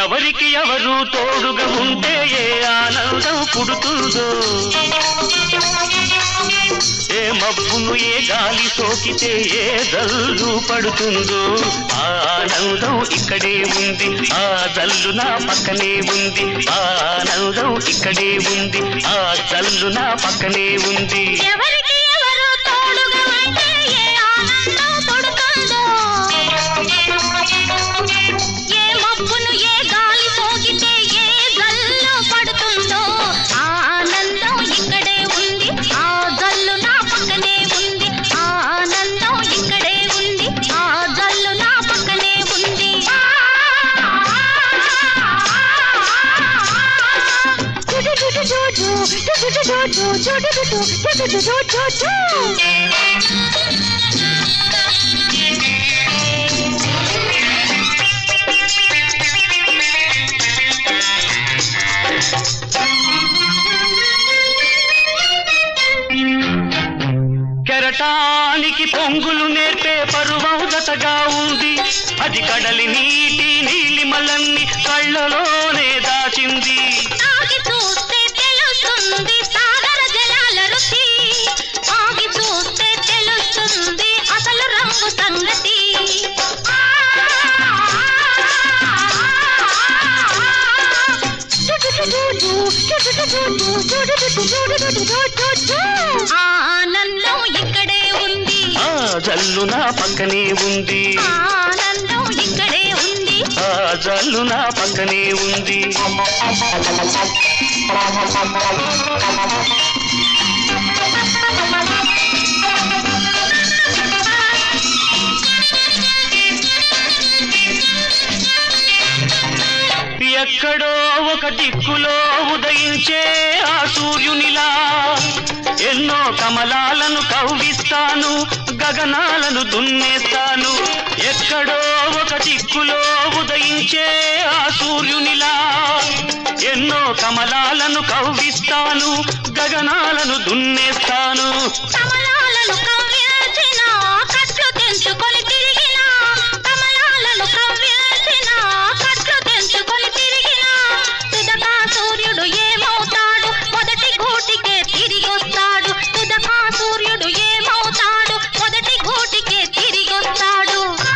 ఎవరికి ఎవరు తోడుగా ఉంటే ఏ ఆనందం పుడుతుందో ఏ మబ్బును ఏ గాలి సోకితే ఏ జల్లు పడుతుందో ఆ ఆనందం ఇక్కడే ఉంది ఆ జల్లు నా పక్కనే ఉంది ఆ ఆనందం ఇక్కడే ఉంది ఆ జల్లు నా పక్కనే ఉంది ఎవరికి ఎవరు తోడుగా ఉంటే ఏ ఆనందం పుడుతుందో ఏ మబ్బును ఏ గాలి సోకితే ఏ జల్లు పడుతుందో ఆ ఆనందం ఇక్కడే ఉంది ఆ జల్లు నా పక్కనే ఉంది ఆ ఆనందం ఇక్కడే ఉంది ఆ జల్లు నా పక్కనే ఉంది కెరటానికి పొంగులు నేర్పే పరువం జతగా ఉంది అది కడలి నీటి నీలిమలన్ని కళ్ళలోనే దాచింది ఆగి చూస్తే తెలుస్తుంది సాగర జలాల రుచి ఆగి చూస్తే తెలుస్తుంది అసలు రంగు సంగతి ఆ ఆనందం ఇక్కడే ఉంది ఆ జల్లు నా పక్కనే ఉంది ఆ ఆనందం ఇక్కడే ఉంది ఆ జల్లు నా పక్కనే ఉంది ఎక్కడో ఒక దిక్కులో ఉదయించే ఆ సూర్యునిలా ఎన్నో కమలాలను కవ్విస్తాను గగనాలను దున్నేస్తాను ఎక్కడో ఒక దిక్కులో ఉదయించే ఆ సూర్యునిలా ఎన్నో కమలాలను కవ్విస్తాను గగనాలను దున్నేస్తాను కమలాలను కవ్వించిన కట్లు తెంచుకొని తిరిగిన కమలాలను కవ్వించిన కట్లు తెంచుకొని తిరిగిన తుదకా సూర్యుడు ఏమవుతాడు మొదటి గూటికే తిరిగొస్తాడు తుదకా సూర్యుడు ఏమవుతాడు మొదటి గూటికే తిరిగొస్తాడు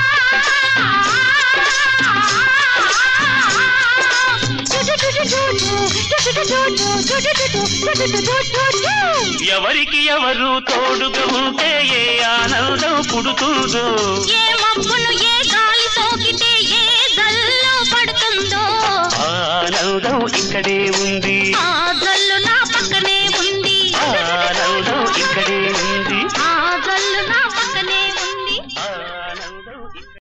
ఎవరికి ఎవరు తోడుగా ఉంటే ఏ ఆనందం పుడుతుందో ఏ మబ్బును ఏ